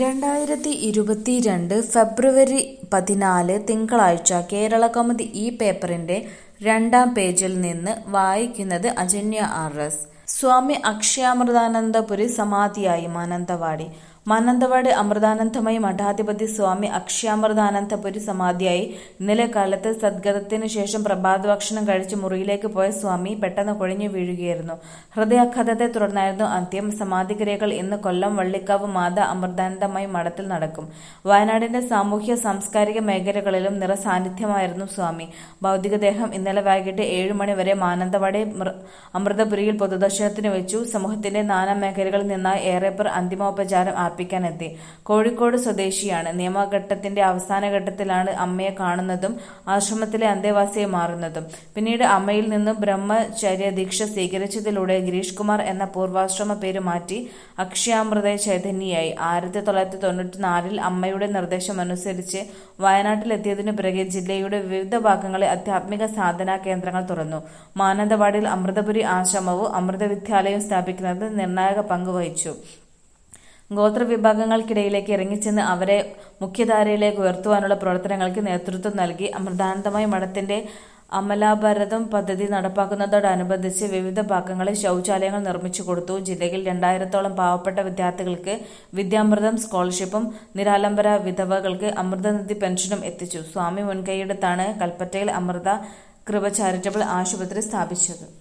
രണ്ടായിരത്തി ഇരുപത്തിരണ്ട് ഫെബ്രുവരി പതിനാല് തിങ്കളാഴ്ച കേരളകൗമുദി ഈ പേപ്പറിന്റെ രണ്ടാം പേജിൽ നിന്ന് വായിക്കുന്നത് അജന്യ ആർ എസ് സ്വാമി അക്ഷയാമൃതാനന്ദപുരി സമാധിയായി മാനന്തവാടി മാനന്തവാടി അമൃതാനന്ദമയി മഠാധിപതി സ്വാമി അക്ഷയാമൃതാനന്ദപുരി സമാധിയായി ഇന്നലെ കാലത്ത് സദ്ഗതത്തിനു ശേഷം പ്രഭാതഭക്ഷണം കഴിച്ച് മുറിയിലേക്ക് പോയ സ്വാമി പെട്ടെന്ന് കുഴഞ്ഞു വീഴുകയായിരുന്നു ഹൃദയാഘാതത്തെ തുടർന്നായിരുന്നു അന്ത്യം സമാധിക്രിയകൾ ഇന്ന് കൊല്ലം വള്ളിക്കാവ് മാതാ അമൃതാനന്ദമയി മഠത്തിൽ നടക്കും വയനാടിന്റെ സാമൂഹ്യ സാംസ്കാരിക മേഖലകളിലും നിറസാന്നിധ്യമായിരുന്നു സ്വാമി ഭൗതികദേഹം ഇന്നലെ വൈകിട്ട് ഏഴു മണി വരെ മാനന്തവാടി മൃ- അമൃതപുരിയിൽ പൊതുദർശനത്തിന് വെച്ചു സമൂഹത്തിന്റെ നാനാ മേഖലകളിൽ നിന്നായി ഏറെ പേർ അന്തിമോപചാരം അർപ്പിക്കാനെത്തി കോഴിക്കോട് സ്വദേശിയാണ് നിയമഘട്ടത്തിന്റെ അവസാന ഘട്ടത്തിലാണ് അമ്മയെ കാണുന്നതും ആശ്രമത്തിലെ അന്തേവാസിയായി മാറുന്നതും പിന്നീട് അമ്മയിൽ നിന്ന് ബ്രഹ്മചര്യ ദീക്ഷ സ്വീകരിച്ചതിലൂടെ ഗിരീഷ് കുമാർ എന്ന പൂർവാശ്രമ പേര് മാറ്റി അക്ഷയാമൃത ചൈതന്യയായി ആയിരത്തി തൊള്ളായിരത്തി തൊണ്ണൂറ്റി നാലിൽ അമ്മയുടെ നിർദ്ദേശമനുസരിച്ച് വയനാട്ടിലെത്തിയതിനു പിറകെ ജില്ലയുടെ വിവിധ ഭാഗങ്ങളിൽ ആധ്യാത്മിക സാധനാ കേന്ദ്രങ്ങൾ തുറന്നു മാനന്തവാടിയിൽ അമൃതപുരി ആശ്രമവും അമൃത വിദ്യാലയവും സ്ഥാപിക്കുന്നതിൽ നിർണായക പങ്ക് വഹിച്ചു ഗോത്രവിഭാഗങ്ങൾക്കിടയിലേക്ക് ഇറങ്ങിച്ചെന്ന് അവരെ മുഖ്യധാരയിലേക്ക് ഉയർത്തുവാനുള്ള പ്രവർത്തനങ്ങൾക്ക് നേതൃത്വം നൽകി അമൃതാനന്ദമയ മഠത്തിന്റെ അമലാഭരതം പദ്ധതി നടപ്പാക്കുന്നതോടനുബന്ധിച്ച് വിവിധ ഭാഗങ്ങളിൽ ശൗചാലയങ്ങൾ നിർമ്മിച്ചു കൊടുത്തു ജില്ലയിൽ രണ്ടായിരത്തോളം പാവപ്പെട്ട വിദ്യാർത്ഥികൾക്ക് വിദ്യാമൃതം സ്കോളർഷിപ്പും നിരാലംബര വിധവകൾക്ക് അമൃതനിധി പെൻഷനും എത്തിച്ചു സ്വാമി മുൻകൈയെടുത്താണ് കൽപ്പറ്റയിൽ അമൃത കൃപ ചാരിറ്റബിൾ ആശുപത്രി സ്ഥാപിച്ചത്